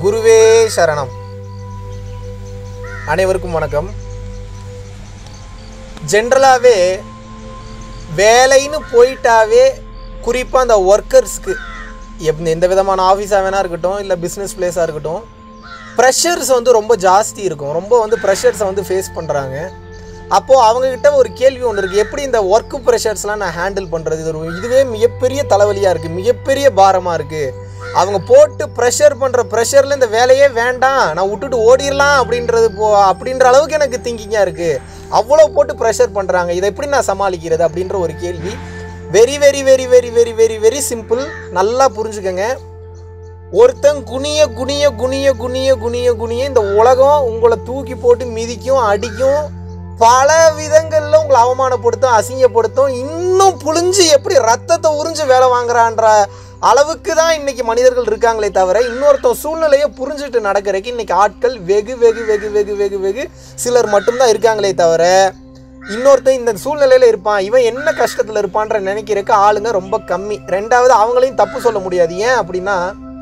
குருவே சரணம் அனைவருக்கும் வணக்கம் ஜென்ரலாகவே வேலைன்னு போயிட்டாவே குறிப்பாக அந்த ஒர்க்கர்ஸ்க்கு எப் எந்த விதமான ஆஃபீஸாக வேணா இருக்கட்டும் இல்லை பிஸ்னஸ் பிளேஸாக இருக்கட்டும் ப்ரெஷர்ஸ் வந்து ரொம்ப ஜாஸ்தி இருக்கும் ரொம்ப வந்து ப்ரெஷர்ஸை வந்து ஃபேஸ் பண்ணுறாங்க அப்போது அவங்கக்கிட்ட ஒரு கேள்வி ஒன்று இருக்குது எப்படி இந்த ஒர்க்கு ப்ரெஷர்ஸ்லாம் நான் ஹேண்டில் பண்ணுறது இது ஒரு இதுவே மிகப்பெரிய தலைவலியாக இருக்குது மிகப்பெரிய பாரமாக இருக்குது அவங்க போட்டு ப்ரெஷர் பண்ணுற ப்ரெஷரில் இந்த வேலையே வேண்டாம் நான் விட்டுட்டு ஓடிடலாம் அப்படின்றது போ அப்படின்ற அளவுக்கு எனக்கு திங்கிங்காக இருக்குது அவ்வளோ போட்டு ப்ரெஷர் பண்ணுறாங்க இதை எப்படி நான் சமாளிக்கிறது அப்படின்ற ஒரு கேள்வி very very very very very very very simple நல்லா புரிஞ்சுக்கங்க ஒருத்தன் குனிய குனிய குனிய குனிய குனிய குனிய இந்த உலகம் உங்களை தூக்கி போட்டு மிதிக்கும் அடிக்கும் பல விதங்களில் உங்களை அவமானப்படுத்தும் அசிங்கப்படுத்தும் இன்னும் புழிஞ்சு எப்படி ரத்தத்தை உறிஞ்சு வேலை வாங்குறான்ற அளவுக்கு தான் இன்னைக்கு மனிதர்கள் இருக்காங்களே தவிர இன்னொருத்தன் சூழ்நிலையை புரிஞ்சுட்டு நடக்கிறதுக்கு இன்னைக்கு ஆட்கள் வெகு வெகு வெகு வெகு வெகு வெகு சிலர் மட்டும்தான் இருக்காங்களே தவிர இன்னொருத்தன் இந்த சூழ்நிலையில் இருப்பான் இவன் என்ன கஷ்டத்தில் இருப்பான்ற நினைக்கிறதுக்கு ஆளுங்க ரொம்ப கம்மி ரெண்டாவது அவங்களையும் தப்பு சொல்ல முடியாது ஏன் அப்படின்னா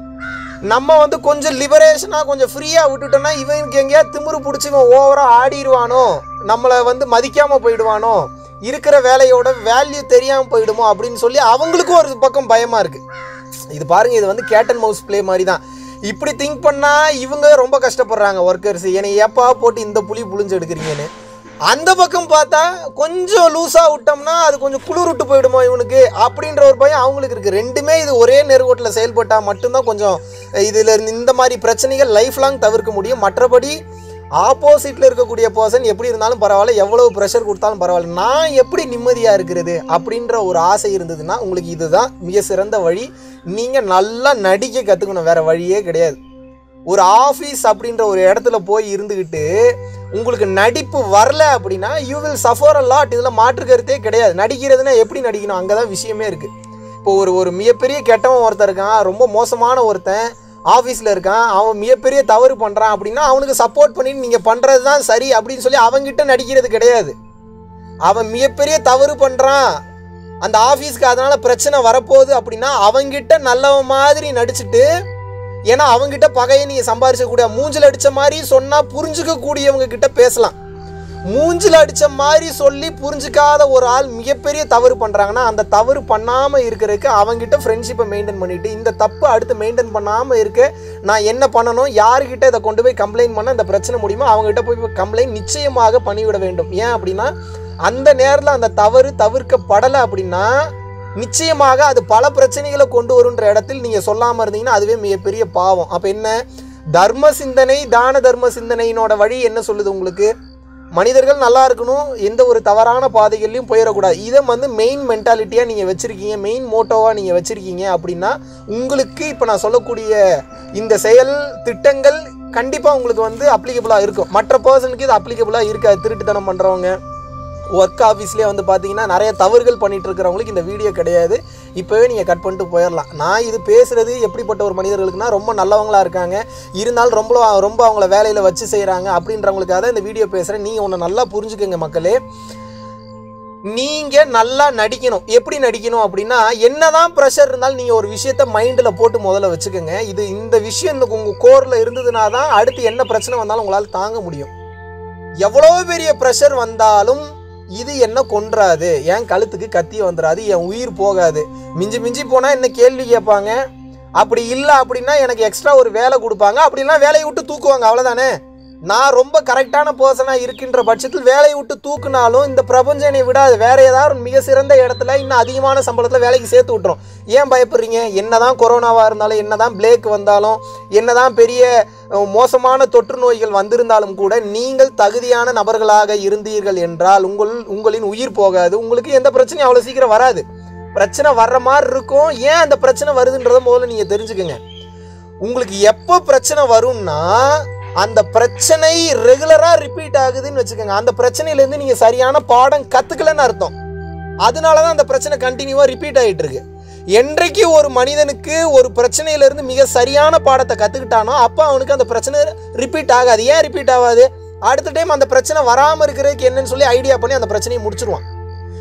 நம்ம வந்து கொஞ்சம் லிபரேஷனாக கொஞ்சம் ஃப்ரீயாக விட்டுட்டோம்னா இவனுக்கு எங்கேயா திமிரு பிடிச்சி இவன் ஓவராக ஆடிடுவானோ நம்மளை வந்து மதிக்காமல் போயிடுவானோ இருக்கிற வேலையோட வேல்யூ தெரியாமல் போயிடுமோ அப்படின்னு சொல்லி அவங்களுக்கும் ஒரு பக்கம் பயமாக இருக்குது இது பாருங்க இது வந்து கேட் அண்ட் மவுஸ் ப்ளே மாதிரி தான் இப்படி திங்க் பண்ணால் இவங்க ரொம்ப கஷ்டப்படுறாங்க ஒர்க்கர்ஸ் என்னை ஏப்பா போட்டு இந்த புளி புளிஞ்சு எடுக்கிறீங்கன்னு அந்த பக்கம் பார்த்தா கொஞ்சம் லூஸாக விட்டோம்னா அது கொஞ்சம் குளிர் விட்டு போயிடுமோ இவனுக்கு அப்படின்ற ஒரு பயம் அவங்களுக்கு இருக்குது ரெண்டுமே இது ஒரே நெருவோட்டில் செயல்பட்டால் மட்டும்தான் கொஞ்சம் இதில் இருந்து இந்த மாதிரி பிரச்சனைகள் லைஃப் லாங் தவிர்க்க முடியும் மற்றபடி ஆப்போசிட்டில் இருக்கக்கூடிய பர்சன் எப்படி இருந்தாலும் பரவாயில்ல எவ்வளவு ப்ரெஷர் கொடுத்தாலும் பரவாயில்ல நான் எப்படி நிம்மதியாக இருக்கிறது அப்படின்ற ஒரு ஆசை இருந்ததுன்னா உங்களுக்கு இதுதான் மிக சிறந்த வழி நீங்கள் நல்லா நடிக்க கற்றுக்கணும் வேறு வழியே கிடையாது ஒரு ஆஃபீஸ் அப்படின்ற ஒரு இடத்துல போய் இருந்துக்கிட்டு உங்களுக்கு நடிப்பு வரல அப்படின்னா you will suffer a lot இதில் மாற்று கருத்தே கிடையாது நடிக்கிறதுனா எப்படி நடிக்கணும் அங்கே தான் விஷயமே இருக்குது இப்போ ஒரு ஒரு மிகப்பெரிய கெட்டவன் ஒருத்தன் இருக்கான் ரொம்ப மோசமான ஒருத்தன் ஆஃபீஸில் இருக்கான் அவன் மிகப்பெரிய தவறு பண்ணுறான் அப்படின்னா அவனுக்கு சப்போர்ட் பண்ணிட்டு நீங்கள் பண்ணுறது தான் சரி அப்படின்னு சொல்லி அவன்கிட்ட நடிக்கிறது கிடையாது அவன் மிகப்பெரிய தவறு பண்ணுறான் அந்த ஆஃபீஸ்க்கு அதனால் பிரச்சனை வரப்போகுது அப்படின்னா அவங்கிட்ட நல்லவன் மாதிரி நடிச்சுட்டு ஏன்னா அவங்ககிட்ட பகையை நீங்கள் சம்பாரிச்சக்கூடிய மூஞ்சில் அடித்த மாதிரி சொன்னால் புரிஞ்சுக்க கூடியவங்க கிட்ட பேசலாம் மூஞ்சில் அடித்த மாதிரி சொல்லி புரிஞ்சுக்காத ஒரு ஆள் மிகப்பெரிய தவறு பண்ணுறாங்கன்னா அந்த தவறு பண்ணாமல் இருக்கிறதுக்கு அவங்ககிட்ட ஃப்ரெண்ட்ஷிப்பை மெயின்டைன் பண்ணிட்டு இந்த தப்பு அடுத்து மெயின்டைன் பண்ணாமல் இருக்க நான் என்ன பண்ணணும் யாருக்கிட்ட இதை கொண்டு போய் கம்ப்ளைண்ட் பண்ண இந்த பிரச்சனை முடியுமோ அவங்ககிட்ட போய் கம்ப்ளைண்ட் நிச்சயமாக பண்ணிவிட வேண்டும் ஏன் அப்படின்னா அந்த நேரத்தில் அந்த தவறு தவிர்க்கப்படலை அப்படின்னா நிச்சயமாக அது பல பிரச்சனைகளை கொண்டு வருன்ற இடத்தில் நீங்கள் சொல்லாமல் இருந்தீங்கன்னா அதுவே மிகப்பெரிய பாவம் அப்போ என்ன தர்ம சிந்தனை தான தர்ம சிந்தனையினோட வழி என்ன சொல்லுது உங்களுக்கு மனிதர்கள் நல்லா இருக்கணும் எந்த ஒரு தவறான பாதைகள்லையும் போயிடக்கூடாது இதை வந்து மெயின் மென்டாலிட்டியாக நீங்கள் வச்சுருக்கீங்க மெயின் மோட்டோவாக நீங்கள் வச்சுருக்கீங்க அப்படின்னா உங்களுக்கு இப்போ நான் சொல்லக்கூடிய இந்த செயல் திட்டங்கள் கண்டிப்பாக உங்களுக்கு வந்து அப்ளிகபிளாக இருக்கும் மற்ற பர்சனுக்கு இது அப்ளிகபிளாக இருக்காது திருட்டுத்தனம் பண்ணுறவங்க ஒர்க் ஆஃபீஸ்லேயே வந்து பார்த்தீங்கன்னா நிறைய தவறுகள் பண்ணிட்டு இருக்கிறவங்களுக்கு இந்த வீடியோ கிடையாது இப்போவே நீங்கள் கட் பண்ணிட்டு போயிடலாம் நான் இது பேசுகிறது எப்படிப்பட்ட ஒரு மனிதர்களுக்குனா ரொம்ப நல்லவங்களா இருக்காங்க இருந்தாலும் ரொம்ப ரொம்ப அவங்கள வேலையில் வச்சு செய்கிறாங்க அப்படின்றவங்களுக்காக தான் இந்த வீடியோ பேசுகிறேன் நீங்கள் ஒன்று நல்லா புரிஞ்சுக்கோங்க மக்களே நீங்கள் நல்லா நடிக்கணும் எப்படி நடிக்கணும் அப்படின்னா என்னதான் ப்ரெஷர் இருந்தாலும் நீங்கள் ஒரு விஷயத்த மைண்டில் போட்டு முதல்ல வச்சுக்கோங்க இது இந்த விஷயம் இந்த உங்கள் கோரில் இருந்ததுனா தான் அடுத்து என்ன பிரச்சனை வந்தாலும் உங்களால் தாங்க முடியும் எவ்வளோ பெரிய ப்ரெஷர் வந்தாலும் இது என்ன கொன்றாது என் கழுத்துக்கு கத்தி வந்துடாது என் உயிர் போகாது மிஞ்சி மிஞ்சி போனால் என்ன கேள்வி கேட்பாங்க அப்படி இல்லை அப்படின்னா எனக்கு எக்ஸ்ட்ரா ஒரு வேலை கொடுப்பாங்க அப்படின்னா வேலையை விட்டு தூக்குவாங்க அவ்வளோதானே நான் ரொம்ப கரெக்டான பர்சனாக இருக்கின்ற பட்சத்தில் வேலையை விட்டு தூக்குனாலும் இந்த பிரபஞ்சம் என்னை விடாது வேற ஏதாவது ஒரு மிக சிறந்த இடத்துல இன்னும் அதிகமான சம்பளத்தில் வேலைக்கு சேர்த்து விட்டுரும் ஏன் பயப்படுறீங்க என்னதான் கொரோனாவாக இருந்தாலும் என்னதான் பிளேக் வந்தாலும் என்னதான் பெரிய அஹ், மோசமான தொற்று நோய்கள் வந்திருந்தாலும் கூட நீங்கள் தகுதியான நபர்களாக இருந்தீர்கள் என்றால் உங்கள் உங்களின் உயிர் போகாது உங்களுக்கு எந்த பிரச்சனையும் அவ்வளோ சீக்கிரம் வராது பிரச்சனை வர்ற மாதிரி இருக்கும் ஏன் அந்த பிரச்சனை வருதுன்றதை முதல்ல நீங்கள் தெரிஞ்சுக்கங்க உங்களுக்கு எப்போ பிரச்சனை வரும்னா அந்த பிரச்சனை ரெகுலராக ரிப்பீட் ஆகுதுன்னு வச்சுக்கோங்க அந்த பிரச்சனையிலேருந்து நீங்கள் சரியான பாடம் கற்றுக்கலன்னு அர்த்தம் அதனால தான் அந்த பிரச்சனை கண்டினியூவாக ரிப்பீட் ஆகிட்டு இருக்கு என்றைக்கு ஒரு மனிதனுக்கு ஒரு பிரச்சனையிலேருந்து மிக சரியான பாடத்தை கற்றுக்கிட்டானோ அப்போ அவனுக்கு அந்த பிரச்சனை ரிப்பீட் ஆகாது ஏன் ரிப்பீட் ஆகாது அடுத்த டைம் அந்த பிரச்சனை வராமல் இருக்கிறதுக்கு என்னன்னு சொல்லி ஐடியா பண்ணி அந்த பிரச்சனையை முடிச்சிருவான்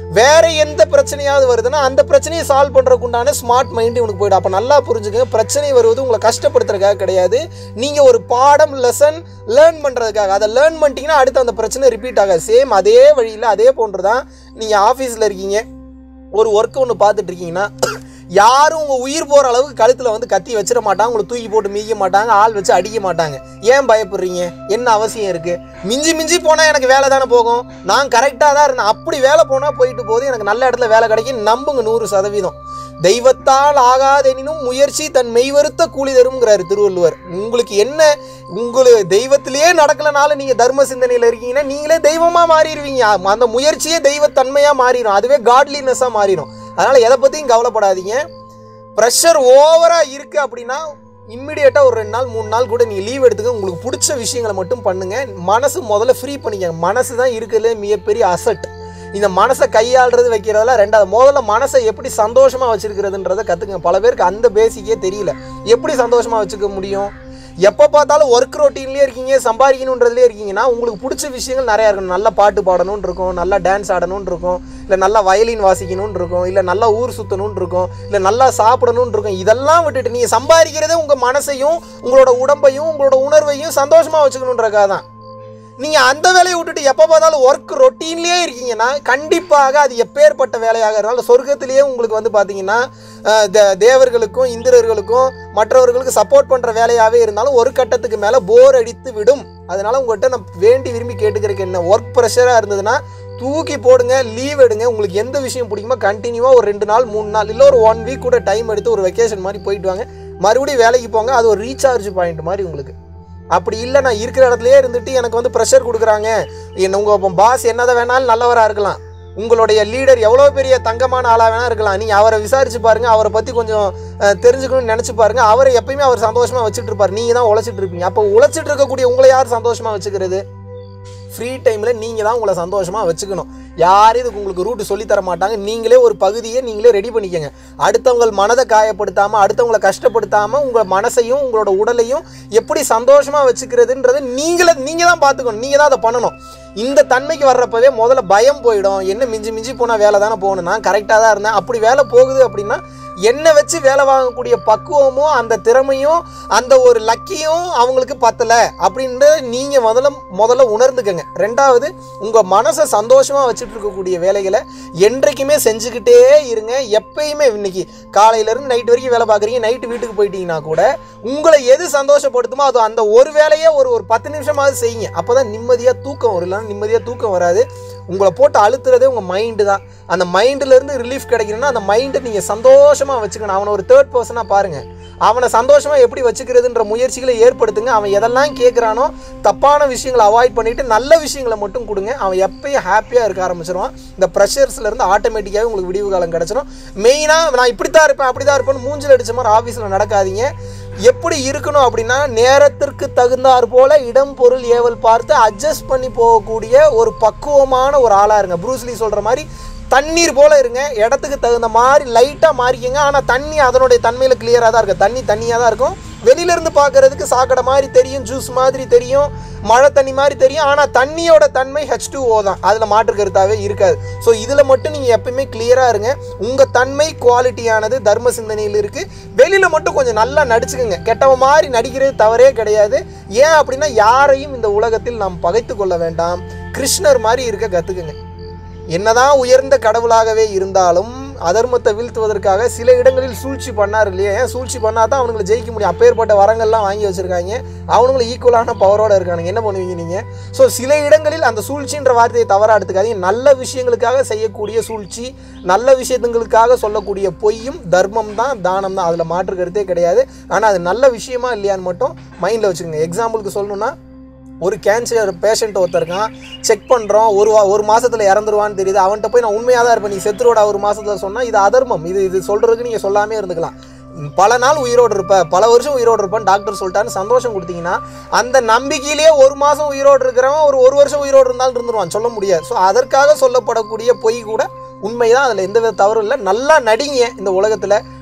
வேற எந்த பிரச்சனையாவது வருதுன்னா அந்த பிரச்சனையை சால்வ் பண்ணுறதுக்கு உண்டான ஸ்மார்ட் மைண்ட் இவனுக்கு போயிடும் அப்போ நல்லா புரிஞ்சுக்கங்க பிரச்சனை வருவது உங்களை கஷ்டப்படுத்துறதுக்காக கிடையாது நீங்கள் ஒரு பாடம் லெசன் லேர்ன் பண்ணுறதுக்காக அதை லேர்ன் பண்ணிட்டீங்கன்னா அடுத்து அந்த பிரச்சனை ரிப்பீட் ஆகாது சேம் அதே வழியில் அதே போன்று தான் நீங்கள் ஆஃபீஸில் இருக்கீங்க ஒரு ஒர்க் ஒன்று பார்த்துட்டு இருக்கீங்கன்னா யாரும் உங்கள் உயிர் போகிற அளவுக்கு கழுத்தில் வந்து கத்தி வச்சிட மாட்டாங்க உங்களை தூக்கி போட்டு மீக்க மாட்டாங்க ஆள் வச்சு அடிக்க மாட்டாங்க ஏன் பயப்படுறீங்க என்ன அவசியம் இருக்குது மிஞ்சி மிஞ்சி போனால் எனக்கு வேலை தானே போகும் நான் கரெக்டாக தான் இருந்தேன் அப்படி வேலை போனால் போயிட்டு போது எனக்கு நல்ல இடத்துல வேலை கிடைக்கும் நம்புங்க நூறு சதவீதம் தெய்வத்தால் ஆகாதெனினும் முயற்சி தன் மெய்வருத்த கூலி தரும்ங்கிறாரு திருவள்ளுவர் உங்களுக்கு என்ன உங்களுக்கு தெய்வத்திலேயே நடக்கலனாலும் நீங்கள் தர்ம சிந்தனையில் இருக்கீங்கன்னா நீங்களே தெய்வமாக மாறிடுவீங்க அந்த முயற்சியே தெய்வத்தன்மையாக மாறிடும் அதுவே காட்லினஸ்ஸாக மாறிடும் அதனால் எதை பற்றியும் கவலைப்படாதீங்க ப்ரெஷர் ஓவராக இருக்குது அப்படின்னா இம்மிடியேட்டாக ஒரு ரெண்டு நாள் மூணு நாள் கூட நீங்கள் லீவ் எடுத்துக்க உங்களுக்கு பிடிச்ச விஷயங்களை மட்டும் பண்ணுங்கள் மனசு முதல்ல ஃப்ரீ பண்ணிக்கங்க மனசு தான் இருக்கிறதுலே மிகப்பெரிய அசட் இந்த மனசை கையாளுறது வைக்கிறதெல்லாம் ரெண்டாவது முதல்ல மனசை எப்படி சந்தோஷமாக வச்சுருக்கிறதுன்றதை கற்றுக்குங்க பல பேருக்கு அந்த பேசிக்கே தெரியல எப்படி சந்தோஷமாக வச்சுக்க முடியும் எப்போ பார்த்தாலும் ஒர்க் ரொட்டீன்லேயே இருக்கீங்க சம்பாதிக்கணுன்றதுலேயே இருக்கீங்கன்னா உங்களுக்கு பிடிச்ச விஷயங்கள் நிறையா இருக்கணும் நல்லா பாட்டு பாடணும்னு இருக்கும் நல்லா டான்ஸ் ஆடணும்னு இருக்கும் இல்லை நல்லா வயலின் வாசிக்கணும்னு இருக்கும் இல்லை நல்லா ஊர் சுற்றணும்னு இருக்கும் இல்லை நல்லா சாப்பிடணும்னு இருக்கும் இதெல்லாம் விட்டுட்டு நீங்கள் சம்பாதிக்கிறதே உங்கள் மனசையும் உங்களோட உடம்பையும் உங்களோட உணர்வையும் சந்தோஷமாக வச்சுக்கணுன்றக்காக தான் நீங்கள் அந்த வேலையை விட்டுட்டு எப்போ பார்த்தாலும் ஒர்க் ரொட்டீன்லேயே இருக்கீங்கன்னா கண்டிப்பாக அது எப்பேற்பட்ட வேலையாக இருந்தாலும் சொர்க்கத்திலேயே உங்களுக்கு வந்து பார்த்தீங்கன்னா அஹ், தே- தேவர்களுக்கும் இந்திரர்களுக்கும் மற்றவர்களுக்கு சப்போர்ட் பண்ணுற வேலையாகவே இருந்தாலும் ஒரு கட்டத்துக்கு மேலே போர் அடித்து விடும் அதனால உங்கள்கிட்ட நான் வேண்டி விரும்பி கேட்டுக்கிறதுக்கு என்ன ஒர்க் ப்ரெஷராக இருந்ததுன்னா தூக்கி போடுங்க லீவ் எடுங்க உங்களுக்கு எந்த விஷயம் பிடிக்குமோ கண்டினியூவாக ஒரு ரெண்டு நாள் மூணு நாள் இல்லை ஒரு ஒன் வீக் கூட டைம் எடுத்து ஒரு வெக்கேஷன் மாதிரி போயிட்டு வாங்க மறுபடியும் வேலைக்கு போங்க அது ஒரு ரீசார்ஜ் பாயிண்ட் மாதிரி உங்களுக்கு அப்படி இல்லை நான் இருக்கிற இடத்துலயே இருந்துட்டு எனக்கு வந்து ப்ரெஷர் கொடுக்குறாங்க என்ன உங்கள் பாஸ் என்னதான் வேணாலும் நல்லவராக இருக்கலாம் உங்களுடைய லீடர் எவ்வளோ பெரிய தங்கமான ஆளாக வேணா இருக்கலாம் நீங்கள் அவரை விசாரிச்சு பாருங்க அவரை பற்றி கொஞ்சம் அஹ், தெரிஞ்சுக்கணும்னு நினச்சி பாருங்க அவரை எப்பயுமே அவர் சந்தோஷமாக வச்சுட்டு இருப்பார் நீங்கள் தான் உழைச்சிட்டு இருப்பீங்க அப்போ உழைச்சிட்டு இருக்கக்கூடிய உங்களை யார் சந்தோஷமாக வச்சுக்கிறது ஃப்ரீ டைமில் நீங்கள் தான் உங்களை சந்தோஷமாக வச்சுக்கணும் யாரும் இதுக்கு உங்களுக்கு ரூட்டு சொல்லித் தர மாட்டாங்க நீங்களே ஒரு பகுதியை நீங்களே ரெடி பண்ணிக்கங்க அடுத்தவங்க மனதை காயப்படுத்தாமல் அடுத்தவங்களை கஷ்டப்படுத்தாமல் உங்கள் மனசையும் உங்களோட உடலையும் எப்படி சந்தோஷமாக வச்சுக்கிறதுன்றது நீங்களே நீங்கள் தான் பார்த்துக்கணும் நீங்கள் தான் அதை பண்ணணும் இந்த தன்மைக்கு வர்றப்பவே முதல்ல பயம் போயிடும் என்ன மிஞ்சி மிஞ்சி போனால் வேலை தானே போகணும் நான் கரெக்டாக தான் இருந்தேன் அப்படி வேலை போகுது அப்படின்னா என்னை வச்சு வேலை வாங்கக்கூடிய பக்குவமும் அந்த திறமையும் அந்த ஒரு லக்கியும் அவங்களுக்கு பத்தலை அப்படின்ட்டு நீங்கள் முதல்ல முதல்ல உணர்ந்துக்கங்க ரெண்டாவது உங்கள் மனசை சந்தோஷமாக வச்சுட்டு இருக்கக்கூடிய வேலைகளை என்றைக்குமே செஞ்சுக்கிட்டே இருங்க எப்பயுமே இன்னைக்கு காலையிலேருந்து நைட் வரைக்கும் வேலை பார்க்குறீங்க நைட்டு வீட்டுக்கு போயிட்டீங்கன்னா கூட உங்களை எது சந்தோஷப்படுத்துமோ அது அந்த ஒரு வேலையை ஒரு ஒரு பத்து நிமிஷமாவது செய்யுங்க அப்போ தான் நிம்மதியாக தூக்கம் வரும் இல்லைன்னா நிம்மதியாக தூக்கம் வராது உங்களை போட்டு அழுத்துறதே உங்கள் மைண்டு தான் அந்த மைண்டுலேருந்து ரிலீஃப் கிடைக்கணும்னா அந்த மைண்டை நீங்கள் சந்தோஷமாக வச்சுக்கணும் அவனை ஒரு தேர்ட் பர்சனாக பாருங்கள் அவனை சந்தோஷமாக எப்படி வச்சுக்கிறதுன்ற முயற்சிகளை ஏற்படுத்துங்க அவன் எதெல்லாம் கேட்குறானோ தப்பான விஷயங்களை அவாய்ட் பண்ணிவிட்டு நல்ல விஷயங்களை மட்டும் கொடுங்க அவன் எப்பயும் ஹாப்பியாக இருக்க ஆரம்பிச்சிருவான் இந்த ப்ரெஷர்ஸ்லேருந்து ஆட்டோமேட்டிக்காகவே உங்களுக்கு விடிவு காலம் கிடச்சிரும் மெயினாக நான் இப்படி தான் இருப்பேன் அப்படி தான் இருப்பேன்னு மூஞ்சில் அடிச்ச மாதிரி ஆஃபீஸில் நடக்காதீங்க எப்படி இருக்கணும் அப்படின்னா நேரத்திற்கு தகுந்தாற் போல இடம் பொருள் ஏவல் பார்த்து அட்ஜஸ்ட் பண்ணி போகக்கூடிய ஒரு பக்குவமான ஒரு ஆளாக இருங்க ப்ரூஸ்லி சொல்கிற மாதிரி தண்ணீர் போல இருங்க இடத்துக்கு தகுந்த மாதிரி லைட்டாக மாறிக்கங்க ஆனால் தண்ணி அதனுடைய தன்மையில் கிளியராக தான் இருக்கும் தண்ணி தண்ணியாக தான் இருக்கும் வெளியிலேருந்து பார்க்கறதுக்கு சாக்கடை மாதிரி தெரியும் ஜூஸ் மாதிரி தெரியும் மழை தண்ணி மாதிரி தெரியும் ஆனால் தண்ணியோட தன்மை ஹெச் டூ ஓ தான் அதில் மாற்று கருத்தாவே இருக்காது ஸோ இதில் மட்டும் நீங்கள் எப்பயுமே கிளியராக இருங்க உங்கள் தன்மை குவாலிட்டியானது தர்ம சிந்தனையில் இருக்குது வெளியில் மட்டும் கொஞ்சம் நல்லா நடிச்சுக்கோங்க கெட்டவ மாதிரி நடிக்கிறது தவறே கிடையாது ஏன் அப்படின்னா யாரையும் இந்த உலகத்தில் நாம் பகைத்து கொள்ள வேண்டாம் கிருஷ்ணர் மாதிரி இருக்க கற்றுக்குங்க என்னதான் உயர்ந்த கடவுளாகவே இருந்தாலும் அதர்மத்தை வீழ்த்துவதற்காக சில இடங்களில் சூழ்ச்சி பண்ணார் இல்லையா ஏன் சூழ்ச்சி பண்ணால் தான் அவனுங்களை ஜெயிக்க முடியும் அப்பேற்பட்ட வரங்கள்லாம் வாங்கி வச்சுருக்காங்க அவனுங்களும் ஈக்குவலான பவரோட இருக்கானுங்க என்ன பண்ணுவீங்க நீங்கள் ஸோ சில இடங்களில் அந்த சூழ்ச்சின்ற வார்த்தையை தவறாக எடுத்துக்காதீங்க நல்ல விஷயங்களுக்காக செய்யக்கூடிய சூழ்ச்சி நல்ல விஷயத்துங்களுக்காக சொல்லக்கூடிய பொய்யும் தர்மம் தான் தானம் தான் அதில் மாற்று கருத்தே கிடையாது ஆனால் அது நல்ல விஷயமா இல்லையான்னு மட்டும் மைண்டில் வச்சுக்கோங்க எக்ஸாம்பிளுக்கு சொல்லணும்னா ஒரு கேன்சர் பேஷண்ட் ஒருத்தருக்கான் செக் பண்ணுறோம் ஒரு வா ஒரு மாதத்தில் இறந்துருவான்னு தெரியுது அவன்கிட்ட போய் நான் உண்மையாக தான் இருப்பேன் நீ செத்துருவோட ஒரு மாதத்தில் சொன்னால் இது அதர்மம் இது இது சொல்கிறதுக்கு நீங்கள் சொல்லாமே இருந்துக்கலாம் பல நாள் உயிரோடு இருப்ப பல வருஷம் உயிரோடு இருப்பேன் டாக்டர் சொல்லிட்டான்னு சந்தோஷம் கொடுத்தீங்கன்னா அந்த நம்பிக்கையிலேயே ஒரு மாதம் உயிரோடு இருக்கிறவன் ஒரு ஒரு வருஷம் உயிரோடு இருந்தாலும் இருந்துருவான் சொல்ல முடியாது ஸோ அதற்காக சொல்லப்படக்கூடிய பொய் கூட உண்மைதான் அதில் எந்த வித தவறும் இல்லை நல்லா நடிங்க இந்த உலகத்தில்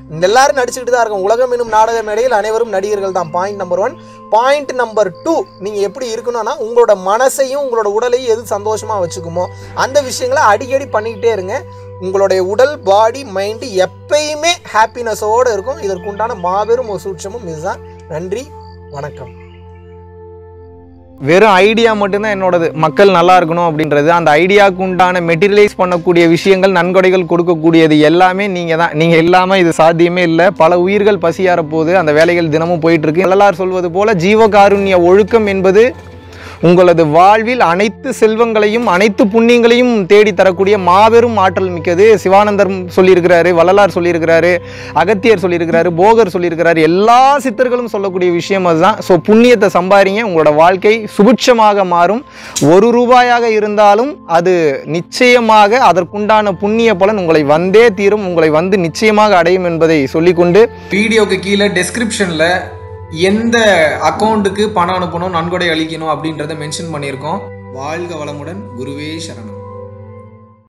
இந்த எல்லாரும் நடிச்சுக்கிட்டு தான் இருக்கும் உலகம் என்னும் நாடக மேடையில் அனைவரும் நடிகர்கள் தான் point number one point number two நீங்கள் எப்படி இருக்கணும்னா உங்களோட மனசையும் உங்களோட உடலையும் எது சந்தோஷமாக வச்சுக்குமோ அந்த விஷயங்களை அடிக்கடி பண்ணிக்கிட்டே இருங்க உங்களுடைய உடல் பாடி மைண்டு எப்பயுமே ஹாப்பினஸோடு இருக்கும் இதற்குண்டான மாபெரும் ஒரு சூட்சமும் இதுதான் நன்றி வணக்கம் வெறும் ஐடியா மட்டும்தான் என்னோடது மக்கள் நல்லா இருக்கணும் அப்படின்றது அந்த ஐடியாவுக்கு உண்டான மெட்டீரியலைஸ் பண்ணக்கூடிய விஷயங்கள் நன்கொடைகள் கொடுக்கக்கூடியது எல்லாமே நீங்கள் தான் நீங்கள் இல்லாமல் இது சாத்தியமே இல்லை பல உயிர்கள் பசியார போது அந்த வேலைகள் தினமும் போயிட்டு இருக்கு வள்ளலார் சொல்வது போல ஜீவகாருண்ய ஒழுக்கம் என்பது உங்களது வாழ்வில் அனைத்து செல்வங்களையும் அனைத்து புண்ணியங்களையும் தேடி தரக்கூடிய மாபெரும் ஆற்றல் மிக்கது சிவானந்தர் சொல்லியிருக்கிறாரு வள்ளலார் சொல்லியிருக்கிறாரு அகத்தியர் சொல்லியிருக்கிறாரு போகர் சொல்லியிருக்கிறாரு எல்லா சித்தர்களும் சொல்லக்கூடிய விஷயம் அதுதான் ஸோ புண்ணியத்தை சம்பாதிங்க உங்களோட வாழ்க்கை சுபிட்சமாக மாறும் ஒரு ரூபாயாக இருந்தாலும் அது நிச்சயமாக அதற்குண்டான புண்ணிய பலன் உங்களை வந்தே தீரும் உங்களை வந்து நிச்சயமாக அடையும் என்பதை சொல்லிக்கொண்டு வீடியோக்கு கீழே டெஸ்கிரிப்ஷனில் எந்த அக்கௌண்ட்டுக்கு பணம் அனுப்பணும் நன்கொடை அளிக்கணும் அப்படின்றத மென்ஷன் பண்ணியிருக்கோம் வாழ்க வளமுடன் குருவே சரணம்